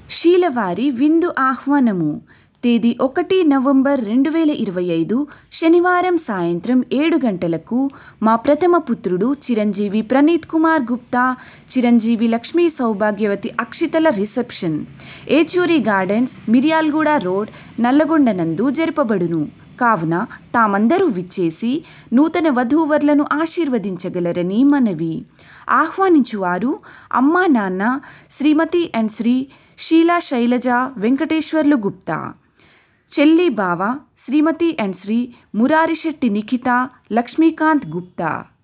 శీలవారి విందు ఆహ్వానము తేదీ ఒకటి నవంబర్ రెండు వేల ఇరవై ఐదు శనివారం సాయంత్రం ఏడు గంటలకు మా ప్రథమ పుత్రుడు చిరంజీవి ప్రణీత్ కుమార్ గుప్తా చిరంజీవి లక్ష్మీ సౌభాగ్యవతి అక్షితల reception Yechuri gardens Miryalaguda road Nalgonda నందు జరపబడును కావున తామందరూ విచ్చేసి నూతన వధూవరులను ఆశీర్వదించగలరని మనవి ఆహ్వానించువారు అమ్మా నాన్న శ్రీమతి అండ్ శ్రీ షీలా శైలజ వెంకటేశ్వర్లు గుప్తా చెల్లి బావ శ్రీమతి అండ్ శ్రీ మురారిశెట్టి నిఖిత లక్ష్మీకాంత్ గుప్తా